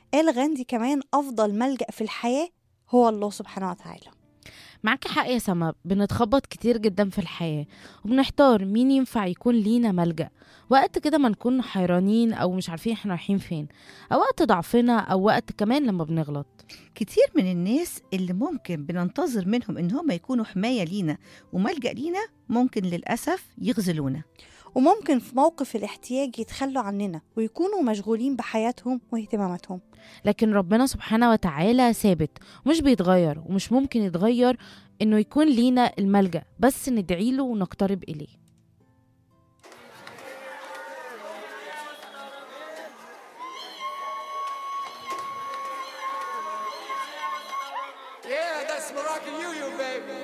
قال غاندي كمان أفضل ملجأ في الحياة هو الله سبحانه وتعالى معاك حق يا سما بنتخبط كتير جدا في الحياة وبنحتار مين ينفع يكون لينا ملجأ وقت كده ما نكون حيرانين أو مش عارفين احنا رايحين فين أو وقت ضعفنا أو وقت كمان لما بنغلط كتير من الناس اللي ممكن بننتظر منهم ان هم يكونوا حماية لينا وملجأ لينا ممكن للأسف يخذلونا وممكن في موقف الاحتياج يتخلوا عننا ويكونوا مشغولين بحياتهم واهتماماتهم لكن ربنا سبحانه وتعالى ثابت ومش بيتغير ومش ممكن يتغير إنه يكون لينا الملجأ بس ندعيله ونقترب إليه Yeah, that's Moroccan you, you baby.